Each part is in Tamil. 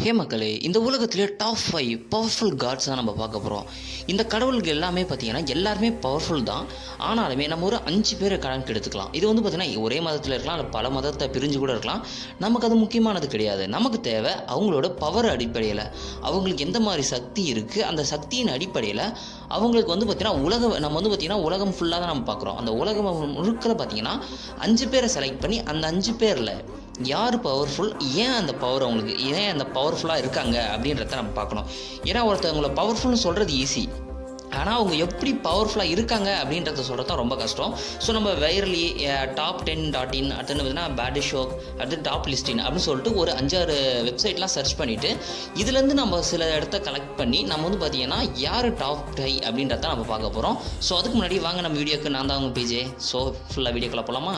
ஹே மக்களே இந்த உலகத்திலே டாப் ஃபைவ் பவர்ஃபுல் காட்ஸ் தான் நம்ம பார்க்க போகிறோம் இந்த கடவுள்கள் எல்லாமே பார்த்தீங்கன்னா எல்லாருமே பவர்ஃபுல் தான் ஆனாலுமே நம்ம ஒரு அஞ்சு பேரை கணக்கு எடுத்துக்கலாம் இது வந்து பார்த்தீங்கன்னா ஒரே மதத்தில் இருக்கலாம் இல்லை பல மதத்தை பிரிஞ்சு கூட இருக்கலாம் நமக்கு அது முக்கியமானது கிடையாது நமக்கு தேவை அவங்களோட பவர் அடிப்படையில் அவங்களுக்கு எந்த மாதிரி சக்தி இருக்குது அந்த சக்தியின் அடிப்படையில் அவங்களுக்கு வந்து பார்த்திங்கன்னா உலகம் நம்ம வந்து பார்த்திங்கன்னா உலகம் ஃபுல்லாக தான் நம்ம பார்க்குறோம் அந்த உலகம் முழுக்கில் பார்த்தீங்கன்னா அஞ்சு பேரை செலக்ட் பண்ணி அந்த அஞ்சு பேரில் யார் பவர்ஃபுல் ஏன் அந்த பவர் அவங்களுக்கு ஏன் அந்த பவர்ஃபுல்லாக இருக்காங்க அப்படின்றத நம்ம பார்க்கணும் ஏன்னா ஒருத்தவங்கள பவர்ஃபுல்னு சொல்கிறது ஈஸி ஆனால் அவங்க எப்படி பவர்ஃபுல்லாக இருக்காங்க அப்படின்றத சொல்கிறது தான் ரொம்ப கஷ்டம் ஸோ நம்ம வைரலி டாப் டென் டாட் இன் அடுத்து பார்த்தீங்கன்னா பேட் ஷோக் அடுத்து டாப் லிஸ்டின் அப்படின்னு சொல்லிட்டு ஒரு அஞ்சாறு வெப்சைட்லாம் சர்ச் பண்ணிவிட்டு இதுலேருந்து நம்ம சில இடத்த கலெக்ட் பண்ணி நம்ம வந்து பார்த்தீங்கன்னா யார் டாப் டை அப்படின்றத நம்ம பார்க்க போகிறோம் ஸோ அதுக்கு முன்னாடி வாங்க நம்ம வீடியோக்கு நான் தான் அவங்க பேஜே ஸோ ஃபுல்லாக வீடியோக்குள்ள போகலாமா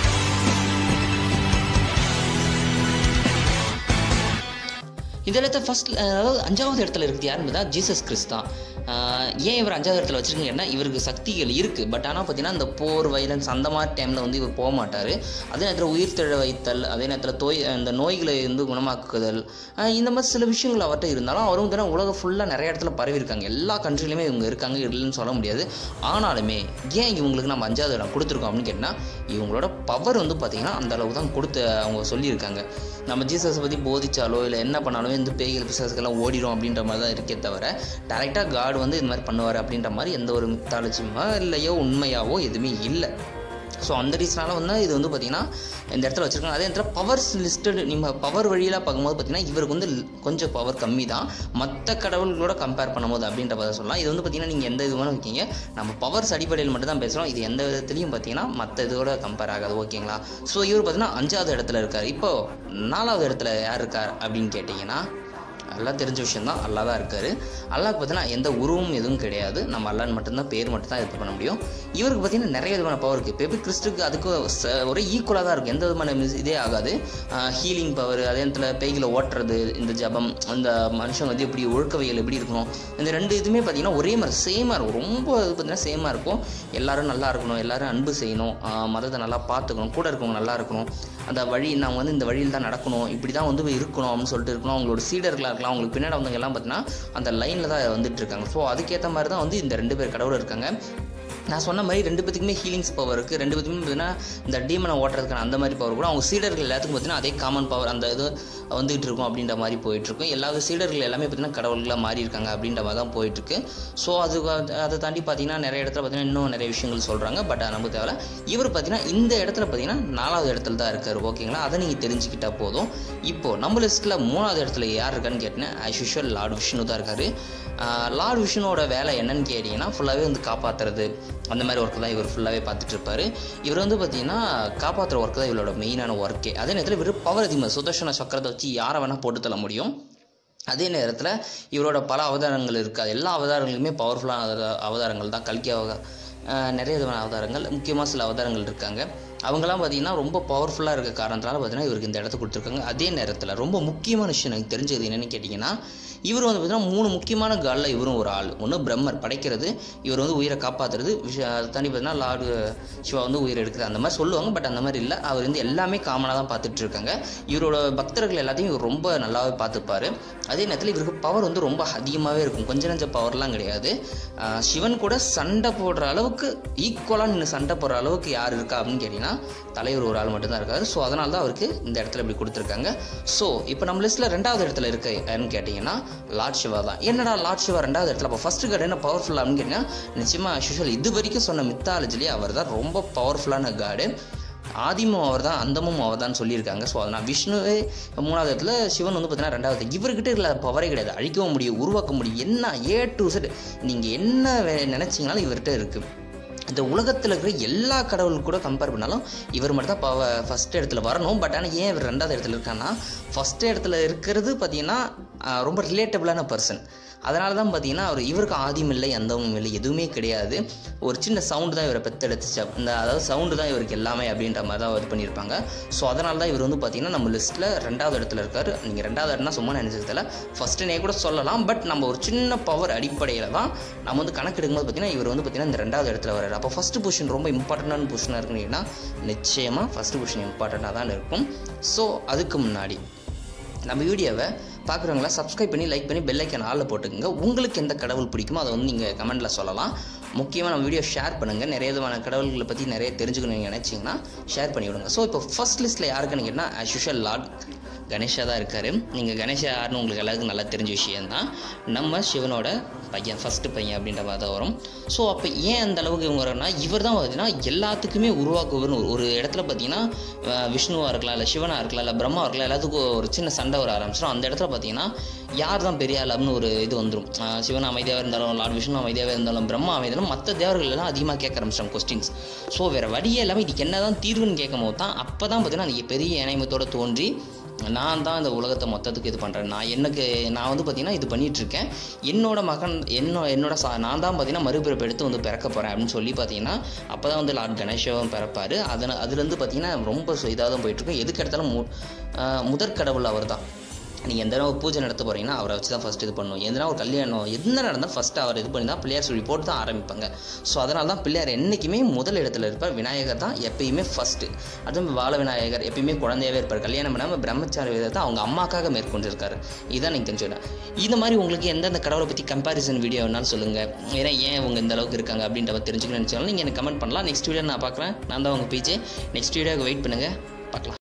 இந்த இடத்த ஃபஸ்ட் அதாவது அஞ்சாவது இடத்துல இருக்குது யாருன்னு தான் ஜீசஸ் கிறிஸ்ட் தான் ஏன் இவர் அஞ்சாவது இடத்துல வச்சுருக்கீங்கன்னா இவருக்கு சக்திகள் இருக்குது பட் ஆனால் பார்த்தீங்கன்னா இந்த போர் வைலன்ஸ் அந்த மாதிரி டைமில் வந்து இவர் போக மாட்டார் அதே நேரத்தில் உயிர் திழ வைத்தல் அதே நேரத்தில் தோய் இந்த நோய்களை வந்து குணமாக்குதல் இந்த மாதிரி சில விஷயங்கள் அவர்கிட்ட இருந்தாலும் அவரும் வந்து உலகம் ஃபுல்லாக நிறைய இடத்துல பரவி இருக்காங்க எல்லா கண்ட்ரிலையுமே இவங்க இருக்காங்க இல்லைன்னு சொல்ல முடியாது ஆனாலுமே ஏன் இவங்களுக்கு நம்ம அஞ்சாவது இடம் கொடுத்துருக்கோம் அப்படின்னு கேட்டால் இவங்களோட பவர் வந்து பார்த்திங்கன்னா அந்த அளவுக்கு தான் கொடுத்து அவங்க சொல்லியிருக்காங்க நம்ம ஜீசஸை பற்றி போதிச்சாலோ இல்லை என்ன பண்ணாலும் இந்த பேய்கள் பிசாசுக்கெல்லாம் ஓடிடும் அப்படின்ற மாதிரி தான் இருக்கே தவிர டேரெக்டாக காட் வந்து இது மாதிரி பண்ணுவார் அப்படின்ற மாதிரி எந்த ஒரு மித்தாலஜியமோ இல்லையோ உண்மையாவோ எதுவுமே இல்லை ஸோ அந்த ரீசனால் வந்து இது வந்து பார்த்திங்கன்னா இந்த இடத்துல வச்சுருக்காங்க அதே நேரத்தில் பவர்ஸ் லிஸ்டட் நீங்கள் பவர் வழியில் பார்க்கும்போது பார்த்திங்கன்னா இவருக்கு வந்து கொஞ்சம் பவர் கம்மி தான் மற்ற கடவுள்களோட கம்பேர் பண்ணும்போது அப்படின்ற பதம் சொல்லலாம் இது வந்து பார்த்திங்கன்னா நீங்கள் எந்த இது வேணும் வைக்கிங்க நம்ம பவர்ஸ் அடிப்படையில் மட்டும் தான் பேசுகிறோம் இது எந்த விதத்துலையும் பார்த்திங்கன்னா மற்ற இதோட கம்பேர் ஆகாது ஓகேங்களா ஸோ இவர் பார்த்திங்கன்னா அஞ்சாவது இடத்துல இருக்கார் இப்போது நாலாவது இடத்துல யார் இருக்கார் அப்படின்னு கேட்டிங்கன்னா எல்லாம் தெரிஞ்ச விஷயம் தான் அல்லா தான் இருக்கார் அல்லாக்கு பார்த்தீங்கன்னா எந்த உருவமும் எதுவும் கிடையாது நம்ம அல்லான்னு மட்டும்தான் பேர் மட்டும் தான் இது பண்ண முடியும் இவருக்கு பார்த்தீங்கன்னா நிறைய விதமான பவர் இருக்குது இப்போ எப்படி கிறிஸ்டுக்கு அதுக்கு ஒரே ஈக்குவலாக தான் இருக்குது எந்த விதமான இதே ஆகாது ஹீலிங் பவர் அதே நேரத்தில் பேய்களை ஓட்டுறது இந்த ஜபம் அந்த மனுஷன் வந்து எப்படி ஒழுக்கவியல் எப்படி இருக்கணும் இந்த ரெண்டு இதுவுமே பார்த்தீங்கன்னா ஒரே மாதிரி சேமாக இருக்கும் ரொம்ப இது பார்த்தீங்கன்னா சேமாக இருக்கும் எல்லோரும் நல்லா இருக்கணும் எல்லோரும் அன்பு செய்யணும் மதத்தை நல்லா பார்த்துக்கணும் கூட இருக்கவங்க நல்லா இருக்கணும் அந்த வழி நாங்கள் வந்து இந்த வழியில் தான் நடக்கணும் இப்படி தான் வந்து இருக்கணும் அப்படின்னு சொல்லிட்டு இருக்கணும் அவங்களோட சீடர்களாக இருக்கலாம் அவங்களுக்கு பின்னாடி வந்தவங்க எல்லாம் பார்த்தீங்கன்னா அந்த லைனில் தான் வந்துட்டு இருக்காங்க ஸோ அதுக்கேற்ற மாதிரி தான் வந்து இந்த ரெண்டு பேர் கடவுள் இருக்காங்க நான் சொன்ன மாதிரி ரெண்டு பேத்துக்குமே ஹீலிங்ஸ் பவர் இருக்குது ரெண்டு பேத்துக்குமே பார்த்தீங்கன்னா இந்த டீமனை ஓட்டுறதுக்கான அந்த மாதிரி பவர் கூட அவங்க சீடர்கள் எல்லாத்துக்கும் பார்த்தீங்கன்னா அதே காமன் பவர் அந்த இது வந்துகிட்டு இருக்கும் அப்படின்ற மாதிரி போயிட்டுருக்கும் எல்லா சீடர்கள் எல்லாமே பார்த்தீங்கன்னா கடவுள்களாக மாறி இருக்காங்க அப்படின்ற மாதிரி தான் போயிட்டுருக்கு ஸோ அது அதை தாண்டி பார்த்தீங்கன்னா நிறைய இடத்துல பார்த்தீங்கன்னா இன்னும் நிறைய விஷயங்கள் சொல்கிறாங்க பட் நமக்கு தேவை இவர் பார்த்தீங்கன்னா இந்த இடத்துல பார்த்தீங்கன்னா நாலாவது இடத்துல தான் இருக்கார் ஓகேங்களா அதை நீங்கள் தெரிஞ்சுக்கிட்டால் போதும் இப்போது நம்ம லிஸ்ட்டில் மூணாவது இடத்துல யார் இருக்கான்னு கேட்டிங்கன்னா ஆஸ் யூஷுவல் லார்ட் விஷ்ணு தான் இருக்கார் லார்ட் விஷ்ணுவோட வேலை என்னன்னு கேட்டிங்கன்னா ஃபுல்லாகவே வந்து காப்பாற்றுறது அந்த மாதிரி ஒர்க்கு தான் இவர் ஃபுல்லாகவே பார்த்துட்டு இருப்பார் இவர் வந்து பார்த்தீங்கன்னா காப்பாற்றுற ஒர்க்கு தான் இவரோட மெயினான ஒர்க்கே அதே நேரத்தில் இவர் பவர் அதிகமாக சுதர்ஷன சக்கரத்தை வச்சு யாரை வேணால் போட்டு தள்ள முடியும் அதே நேரத்தில் இவரோட பல அவதாரங்கள் இருக்குது எல்லா அவதாரங்களுமே பவர்ஃபுல்லான அவதாரங்கள் தான் கல்கி அவ நிறைய விதமான அவதாரங்கள் முக்கியமாக சில அவதாரங்கள் இருக்காங்க அவங்களாம் பார்த்தீங்கன்னா ரொம்ப பவர்ஃபுல்லாக இருக்க காரணத்தினால பார்த்தீங்கன்னா இவருக்கு இந்த இடத்த கொடுத்துருக்காங்க அதே நேரத்தில் ரொம்ப முக்கியமான விஷயம் எனக்கு தெரிஞ்சது என்னென்னு கேட்டிங்கன்னா இவர் வந்து பார்த்தீங்கன்னா மூணு முக்கியமான காலில் இவரும் ஒரு ஆள் ஒன்று பிரம்மர் படைக்கிறது இவர் வந்து உயிரை காப்பாற்றுறது விஷய அதை தாண்டி பார்த்தீங்கன்னா லார்டு சிவா வந்து உயிரை எடுக்கிறது அந்த மாதிரி சொல்லுவாங்க பட் அந்த மாதிரி இல்லை அவர் வந்து எல்லாமே காமனாக தான் பார்த்துட்டு இருக்காங்க இவரோட பக்தர்கள் எல்லாத்தையும் இவர் ரொம்ப நல்லாவே பார்த்துப்பார் அதே நேரத்தில் இவருக்கு பவர் வந்து ரொம்ப அதிகமாகவே இருக்கும் கொஞ்ச நஞ்ச பவர்லாம் கிடையாது சிவன் கூட சண்டை போடுற அளவுக்கு ஈக்குவலாக நின்று சண்டை போடுற அளவுக்கு யார் இருக்கா அப்படின்னு கேட்டிங்கன்னா தலைவர் ஒரு ஆள் மட்டும்தான் இருக்காரு ஸோ அதனால தான் அவருக்கு இந்த இடத்துல இப்படி கொடுத்துருக்காங்க ஸோ இப்போ நம்ம லிஸ்ட்டில் ரெண்டாவது இடத்துல இருக்க யாருன்னு கேட்டிங்கன்னா லார்ட் சிவா தான் என்னடா லார்ட் சிவா ரெண்டாவது இடத்துல அப்போ ஃபஸ்ட்டு கார்டு என்ன பவர்ஃபுல்லாக அப்படின்னு கேட்டிங்கன்னா நிச்சயமாக யூஷுவல் இது வரைக்கும் சொன்ன மித்தாலஜிலேயே அவர் தான் ரொம்ப பவர்ஃபுல்லான கார்டு ஆதிமும் அவர் தான் அந்தமும் அவர் தான் சொல்லியிருக்காங்க ஸோ அதனால் விஷ்ணுவே மூணாவது இடத்துல சிவன் வந்து பார்த்தீங்கன்னா ரெண்டாவது இவர்கிட்ட இருக்கிற பவரே கிடையாது அழிக்கவும் முடியும் உருவாக்க முடியும் என்ன ஏ டு செட் நீங்கள் என்ன நினச்சிங்கனாலும் இவர்கிட்ட இருக்குது இந்த உலகத்தில் இருக்கிற எல்லா கடவுளுக்கு கூட கம்பேர் பண்ணாலும் இவர் மட்டும் தான் பவ ஃபஸ்ட் இடத்துல வரணும் பட் ஆனால் ஏன் இவர் ரெண்டாவது இடத்துல இருக்கான்னா ஃபஸ்ட் இடத்துல இருக்கிறது பார்த்தீங்கன்னா ரொம்ப ரிலேட்டபிளான பர்சன் அதனால தான் பார்த்தீங்கன்னா அவர் இவருக்கு ஆதியும் இல்லை எந்தவும் இல்லை எதுவுமே கிடையாது ஒரு சின்ன சவுண்டு தான் இவரை பெத்தெடுத்துச்சு இந்த அதாவது சவுண்டு தான் இவருக்கு எல்லாமே அப்படின்ற மாதிரி தான் இது பண்ணியிருப்பாங்க ஸோ அதனால தான் இவர் வந்து பார்த்தீங்கன்னா நம்ம லிஸ்ட்டில் ரெண்டாவது இடத்துல இருக்கார் நீங்கள் ரெண்டாவது இடம்னா சும்மா நினச்சதில்ல ஃபஸ்ட்டு நே கூட சொல்லலாம் பட் நம்ம ஒரு சின்ன பவர் அடிப்படையில் தான் நம்ம வந்து கணக்கு எடுக்கும்போது பார்த்தீங்கன்னா இவர் வந்து பார்த்தீங்கன்னா இந்த ரெண்டாவது இடத்துல வராரு அப்போ ஃபஸ்ட்டு பொசிஷன் ரொம்ப இம்பார்ட்டண்டான பொசிஷனாக இருக்குன்னு நிச்சயமாக ஃபஸ்ட்டு பொசிஷன் இம்பார்ட்டண்ட்டாக தான் இருக்கும் ஸோ அதுக்கு முன்னாடி நம்ம வீடியோவை பார்க்குறவங்களா சப்ஸ்கிரைப் பண்ணி லைக் பண்ணி பெல் ஐக்கான் ஆளில் போட்டுக்கோங்க உங்களுக்கு எந்த கடவுள் பிடிக்குமோ அதை வந்து நீங்கள் கமெண்ட்டில் சொல்லலாம் முக்கியமாக நம்ம வீடியோ ஷேர் பண்ணுங்கள் நிறைய விதமான கடவுள்களை பற்றி நிறைய தெரிஞ்சுக்கணும்னு நினச்சிங்கன்னா ஷேர் பண்ணி விடுங்க ஸோ இப்போ ஃபர்ஸ்ட் லிஸ்ட்டில் யாருக்குன்னு கேட்டால் ஆஸ் யூஷுவல் லார்ட் கணேஷா தான் இருக்கார் நீங்கள் கணேஷா யாருன்னு உங்களுக்கு எல்லாருக்கும் நல்லா தெரிஞ்ச விஷயம்தான் நம்ம சிவனோட பையன் ஃபஸ்ட்டு பையன் அப்படின்ற மாதிரி தான் வரும் ஸோ அப்போ ஏன் அந்த அளவுக்கு இவங்க வரோன்னா இவர் தான் பார்த்தீங்கன்னா எல்லாத்துக்குமே உருவாக்குவர்னு ஒரு ஒரு இடத்துல பார்த்தீங்கன்னா அஹ், விஷ்ணுவாக இருக்கலாம் இல்லை சிவனாக இருக்கலாம் இல்லை பிரம்மா இருக்கலாம் எல்லாத்துக்கும் ஒரு சின்ன சண்டை வர ஆரம்பிச்சிடும் அந்த இடத்துல பார்த்தீங்கன்னா யார் தான் பெரிய ஆள் அப்படின்னு ஒரு இது வந்துடும் சிவன் அமைதியாக இருந்தாலும் லார்ட் விஷ்ணு அமைதியாகவே இருந்தாலும் பிரம்மா அமைதியாலும் மற்ற தேவர்கள் எல்லாம் அதிகமாக கேட்க ஆரம்பிச்சிட்டாங்க கொஸ்டின்ஸ் ஸோ வேறு வழியே இல்லாமல் இதுக்கு என்ன தான் தீர்வுன்னு கேட்கும் போது தான் அப்போ தான் பார்த்தீங்கன்னா அந்த பெரிய இணைமத்தோட தோன்றி நான் தான் இந்த உலகத்தை மொத்தத்துக்கு இது பண்ணுறேன் நான் எனக்கு நான் வந்து பார்த்தீங்கன்னா இது பண்ணிட்டு இருக்கேன் என்னோட மகன் என்னோ என்னோட சா நான் தான் பார்த்தீங்கன்னா மறுபிறப்பு எடுத்து வந்து பிறக்க போகிறேன் அப்படின்னு சொல்லி பார்த்தீங்கன்னா அப்போ தான் வந்து லார்ட் கணேஷவும் பிறப்பார் அதில் அதுலேருந்து பார்த்தீங்கன்னா ரொம்ப இதாக தான் போயிட்டுருக்கும் எதுக்கு எடுத்தாலும் மு ஆஹ் முதற் கடவுள் அவர் தான் நீங்கள் எந்த ஒரு பூஜை நடத்த போகிறீங்கன்னா அவரை வச்சு தான் ஃபஸ்ட் இது பண்ணணும் எதனா ஒரு கல்யாணம் என்ன நடந்தால் ஃபஸ்ட்டு அவர் இது பண்ணி தான் பிள்ளையார் சொல்லி போட்டு தான் ஆரம்பிப்பாங்க ஸோ அதனால தான் பிள்ளையார் என்றைக்குமே முதல் இடத்துல இருப்பார் விநாயகர் தான் எப்பயுமே ஃபஸ்ட்டு அதுவும் பால விநாயகர் எப்பயுமே குழந்தையாவே இருப்பார் கல்யாணம் பண்ணாமல் பிரம்மச்சாரி விதத்தை அவங்க அம்மாக்காக மேற்கொண்டிருக்காரு இதுதான் நீங்கள் தெரிஞ்சுக்கணும் இந்த மாதிரி உங்களுக்கு எந்தெந்த கடவுளை பற்றி கம்பேரிசன் வீடியோ வேணாலும் சொல்லுங்கள் ஏன்னா ஏன் அவங்க இந்த அளவுக்கு இருக்காங்க அப்படின்றத தெரிஞ்சுக்கணும்னு நினச்சாலும் நீங்கள் எனக்கு கமெண்ட் பண்ணலாம் நெக்ஸ்ட் வீடியோ நான் பார்க்குறேன் நான் தான் உங்கள் பீச்சே நெக்ஸ்ட் வீடியோக்கு வெயிட் பண்ணுங்கள் பார்க்கலாம்